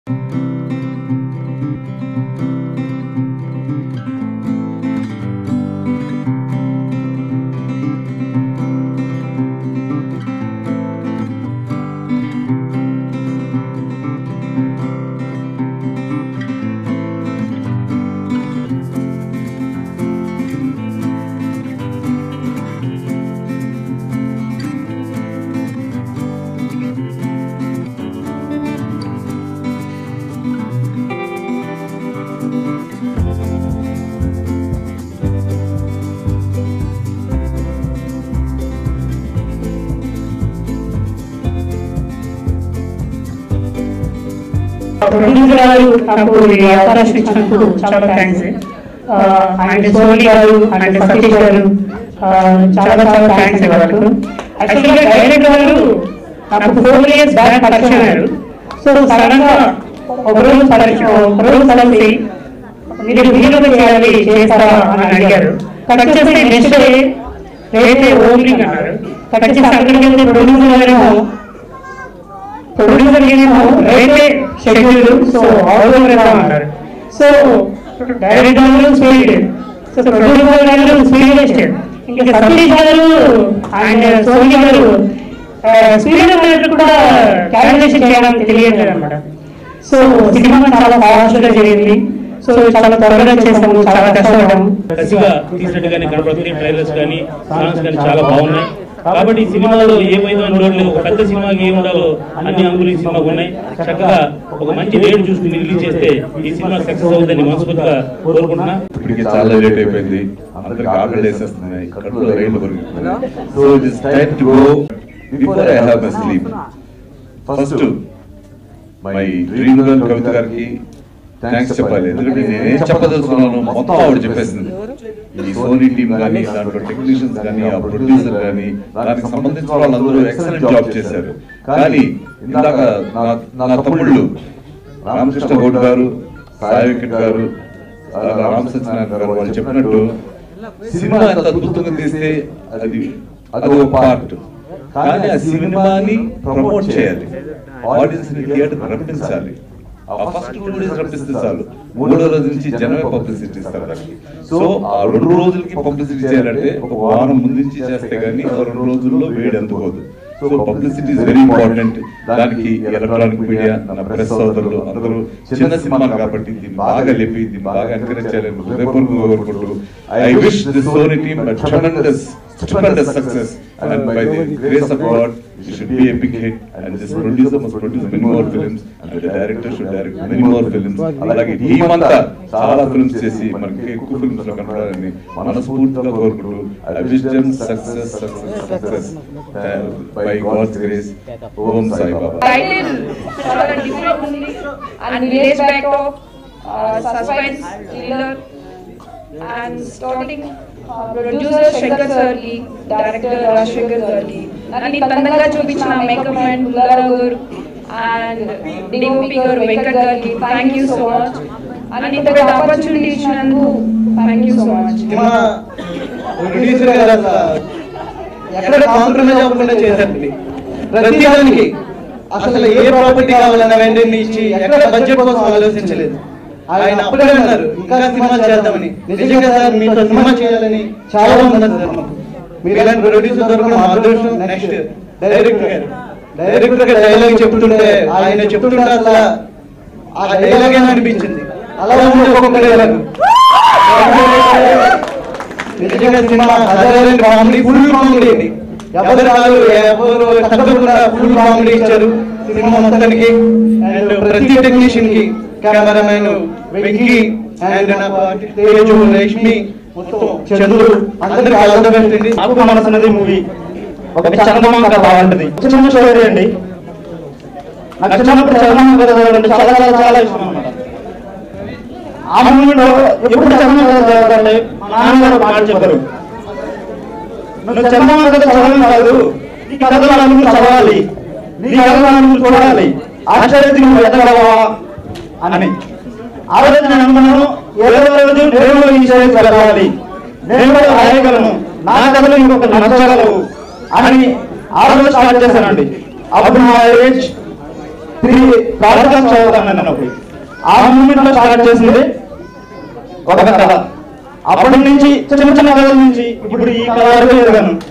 producer గారు నాకు ఈ అవకాశం ఇచ్చినందుకు చాలా థ్యాంక్స్ అండ్ సోని గారు అండ్ సతీష్ గారు ఆ, చాలా చాలా థ్యాంక్స్ వాళ్ళకు యాక్చువల్గా డైరెక్టర్ గారు నాకు ఫోర్ ఇయర్స్ బ్యాక్ పరిచయం అయ్యారు సో సడన్ గా ఒక రోజు పరిచయం ఒక రోజు కలిసి మీరు హీరోగా చేయాలి చేస్తారా అని అడిగారు కట్ చేస్తే నెక్స్ట్ డే రేపే ఓపెనింగ్ అన్నారు కట్ చేస్తే అక్కడికి వెళ్తే ప్రొడ్యూసర్ గారేమో ప్రొడ్యూసర్ ఏమో రేపే షెడ్యూల్ సో ఆల్ ఓవర్ వెళ్దాం అన్నారు సో డైరెక్టర్ గారు స్పీడ్ సో ప్రొడ్యూసర్ గారు స్పీడ్ వేస్టెడ్ ఇంకా సతీష్ గారు అండ్ సోని గారు స్పీడ్ డైరెక్టర్ కూడా క్యాలిక్యులేషన్ చేయడానికి తెలియట్లేదు అనమాట సో సినిమా చాలా ఫాస్ట్ గా జరిగింది సో చాలా త్వరగా చేసాము చాలా కష్టపడ్డాము కసిగా తీసినట్టుగానే కనపడుతుంది ట్రైలర్స్ కానీ సాంగ్స్ కానీ చాలా బాగున్నాయి కాబట్టి ఈ సినిమాలో ఏమైందో అని లోటు లేదు ఒక పెద్ద సినిమాకి ఏమి ఉండాలో అన్ని అంగులు ఈ సినిమాకు ఉన్నాయి చక్కగా ఒక మంచి డేట్ చూసుకుని రిలీజ్ చేస్తే ఈ సినిమా సక్సెస్ అవుతుందని మనస్ఫూర్తిగా కోరుకుంటున్నా ఇప్పటికే చాలా లేట్ అయిపోయింది అందరికి ఆర్డర్ వేసేస్తున్నాయి కడుపులో రైలు కొరుకుతున్నాయి so it is time to go before I have my sleep first my dream girl Kavitha గారికి థ్యాంక్స్ చెప్పాలి ఎందుకంటే నేనేం చెప్పదలుచుకున్నాను మొత్తం ఆవిడ చెప్పేసింది ఈ సోనీ టీమ్ కానీ దాంట్లో టెక్నీషియన్స్ కానీ ఆ ప్రొడ్యూసర్ కానీ దానికి సంబంధించిన వాళ్ళందరూ ఎక్సలెంట్ జాబ్ చేశారు కానీ ఇందాక నా నా తమ్ముళ్ళు రామకృష్ణ గౌడ్ గారు సాయి వెంకట్ గారు ఆ, రామ్ సత్యనారాయణ గారు వాళ్ళు చెప్పినట్టు సినిమా ఎంత అద్భుతంగా తీస్తే అది అదొక పార్ట్ కానీ ఆ సినిమాని ప్రమోట్ చేయాలి ఆడియన్స్ ని థియేటర్ రప్పించాలి ఆ ఫస్ట్ టూ డేస్ రప్పిస్తే చాలు మూడో రోజు నుంచి జనమే పబ్లిసిటీ ఇస్తారు దానికి సో ఆ రెండు రోజులకి పబ్లిసిటీ చేయాలంటే ఒక వారం ముందు నుంచి చేస్తే గానీ ఆ రెండు రోజుల్లో వేడి అందుకోదు so publicity is very important దానికి ఎలక్ట్రానిక్ మీడియా మన ప్రెస్ సోదరులు అందరూ చిన్న సినిమా కాబట్టి దీన్ని బాగా లేపి దీన్ని బాగా ఎంకరేజ్ చేయాలని హృదయపూర్వకంగా కోరుకుంటూ I wish this Sony team a tremendous tremendous success and by the grace of God it should be a big hit and this producer must produce many more films and the director should direct many more films అలాగే team అంతా చాలా films చేసి మనకి ఎక్కువ films లో కనపడాలని మనస్ఫూర్తిగా కోరుకుంటూ I wish them success success success by God's grace Om Sai Baba title చాలా different ఉంది and village backdrop, uh, suspense, thriller, and starting uh, producer Shankar sir కి డైరెక్టర్ రాజశేఖర్ సార్ కి నన్ను ఇంత అందంగా చూపించిన మేకప్ మ్యాన్ బుల్లారావు గారు అండ్ డిఓపి గారు వెంకట్ గారికి thank you so much and ఇంత పెద్ద ఆపర్చునిటీ ఇచ్చినందుకు థ్యాంక్ యూ సో మచ్ సినిమా ప్రొడ్యూసర్ గారు అసలు ఎక్కడ కాంప్రమైజ్ అవ్వకుండా చేశారండి ప్రతి దానికి అసలు ఏ ప్రాపర్టీ కావాలన్న వెంటనే ఇచ్చి ఎక్కడ బడ్జెట్ కోసం ఆలోచించలేదు ఆయన అప్పుడే అన్నారు ఇంకా సినిమా చేద్దామని నిజంగా సార్ మీతో సినిమా చేయాలని చాలా ఉన్నది సార్ మాకు మీరు ఇలాంటి ప్రొడ్యూసర్ దొరకడం మా అదృష్టం నెక్స్ట్ డైరెక్టర్ గారు డైరెక్టర్ గారు డైలాగ్ చెప్తుంటే ఆయన చెప్తుంటే అసలు ఆ డైలాగ్ అనిపించింది అలా ఉంది ఒక్కొక్క డైలాగ్ నిజంగా సినిమా హజారెంట్ కామెడీ ఫుల్ కామెడీ అండి ఎవరు రాదు ఎవరు తగ్గకుండా ఫుల్ కామెడీ ఇచ్చారు సినిమా మొత్తానికి అండ్ ప్రతి టెక్నీషియన్ కి కెమెరామెన్ వెంకీ అండ్ నా తేజు రేష్మి మొత్తం చంద్రు అందరికి ఆల్ ద బెస్ట్ అండి నాకు మనసు అనేది మూవీ ఒక చందమామ కథ బాగుంటుంది చిన్న స్టోరీ అండి నాకు చిన్నప్పుడు చందమామ కథ చదవాలంటే చాలా చాలా చాలా ఇష్టం అన్నమాట ఆ మూవీలో ఎప్పుడు చందమామ కథ చదవాలంటే మా నాన్నగారు ఒక మాట చెప్పారు నువ్వు చందమామ కథ చదవడం కాదు ఈ కథలు నువ్వు చదవాలి నీ కథలు నువ్వు చూడాలి ఆశ్చర్యకి నువ్వు ఎదగలవా అని ఆ రోజు నేను అనుకున్నాను ఏదో రోజు నేను ఈ చర్యకు వెళ్ళాలి నేను కూడా రాయగలను నా కథలు ఇంకొక నచ్చగలవు అని ఆ రోజు స్టార్ట్ చేశానండి అప్పుడు నా ఏజ్ త్రీ ప్రాజెక్ట్స్ చదువుతాను అన్నప్పుడు ఆ మూమెంట్ లో స్టార్ట్ చేసింది ఒక కథ అప్పటి నుంచి చిన్న చిన్న కథల నుంచి ఇప్పుడు ఈ కథ వరకు ఎదిగాను